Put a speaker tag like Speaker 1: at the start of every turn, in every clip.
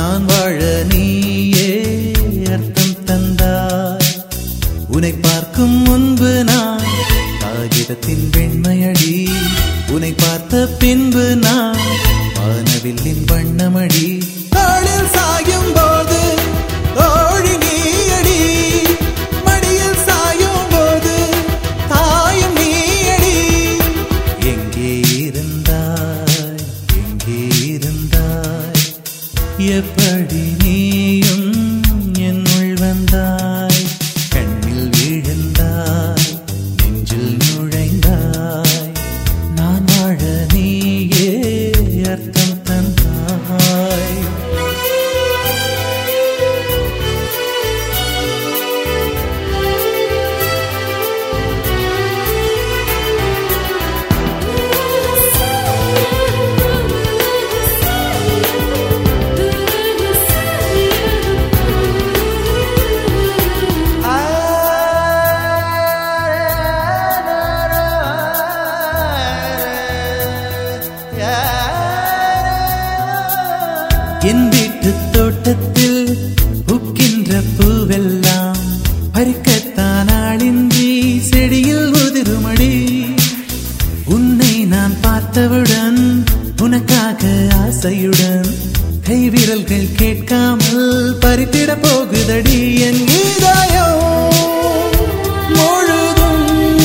Speaker 1: நான் வாழ நீயே அர்த்தம் தந்தாய் உன்னை பார்க்கும் முன்பு நான் காகிதத்தின் வெண்மையடி உன்னை பார்த்த பின்பு நான் வானவில்லின் வண்ணமடி தாளில் சாயும் போது தோழி நீயடி மடியில் சாயும் போது தாயும் நீயடி எங்கே இருந்தாய் எங்கே இருந்தாய் எப்படி நீயும் என்னுள் வந்தாய் கண்ணில் விழுந்தாய் நெஞ்சில் நுழைந்தாய் நான் வாழ நீயே அர்த்தம் தந்தாய் என் வீட்டு தோட்டத்தில் பூக்கின்ற பூவெல்லாம் பறிக்கத்தான் ஆளின்றி செடியில் உதிருமடி உன்னை நான் பார்த்தவுடன் உனக்காக ஆசையுடன் கைவிரல்கள் கேட்காமல் பறித்திட போகுதடி என் இதயம் முழுதும்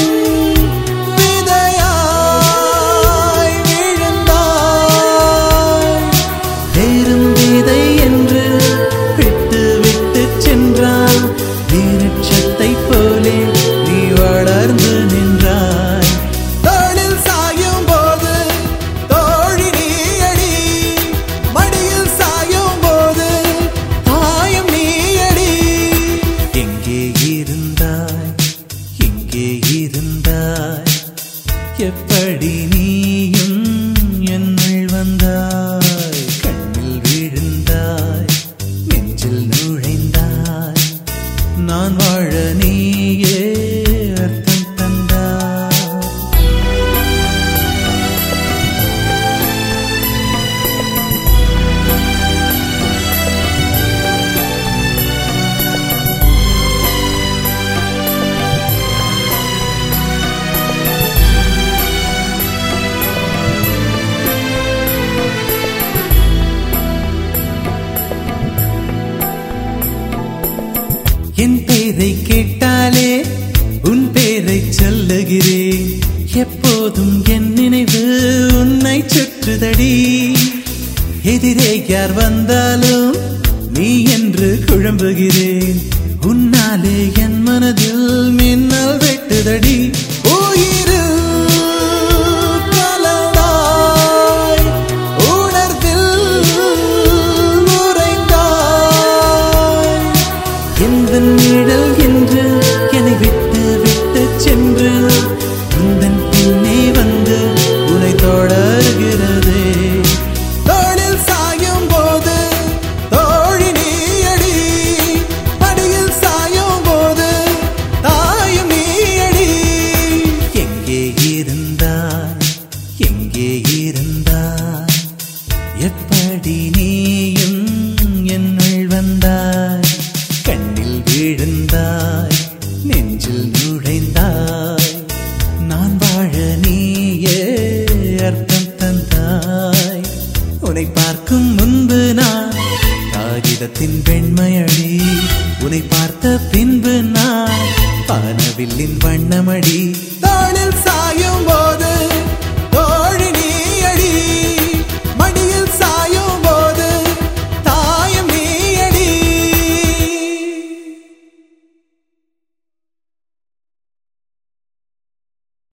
Speaker 1: விதையாய் விழுந்தாய் வேறும் விதை என்று விட்டு விட்டு சென்றால் நீரட்சத்தை போலே நீ வளர்ந்து நின்றாய் தோளில் சாயும் போது தோழி நீயடி மடியில் சாயும் போது தாயும் நீயடி எங்கே இருந்தாய் எங்கே இருந்தாய் எப்படி நீயும் என்னுள் வந்தாய் கண்ணில் விழுந்தாய் நெஞ்சில் நுழைந்தாய் நான் வாழ நீயே அர்த்தம் தந்தாய் என் பேரை கேட்டாலே உன் பேரை சொல்லுகிறேன் எப்போதும் என் நினைவு உன்னை சுற்றுதடி எதிரே யார் வந்தாலும் நீ என்று குழம்புகிறேன் உன்னாலே என் மனதில் மின்னல் வெட்டுதடி உயிரில் கலந்தாய் உணர்வில் உறைந்தாய் எந்த நிழல் என்று என்னை விட்டு விட்டு சென்று உந்தன் பின்னே வந்து உனை தொடர்கிறதே தோளில் சாயும் போது தோழி நீயடி மடியில் சாயும் போது தாயும் நீயடி எங்கே இருந்தாய் எங்கே இருந்தாய் எப்படி நீயும் என்னுள் வந்தாய் கண்ணில் விழுந்தாய் நெஞ்சில் நுழைந்தாய் நான் வாழ நீயே அர்த்தம் தந்தாய் உன்னை பார்க்கும் முன்பு நான் காகிதத்தின் வெண்மையடி உன்னை பார்த்த பின்பு நான் பானவில்லின் வண்ணமடி தாளில் சா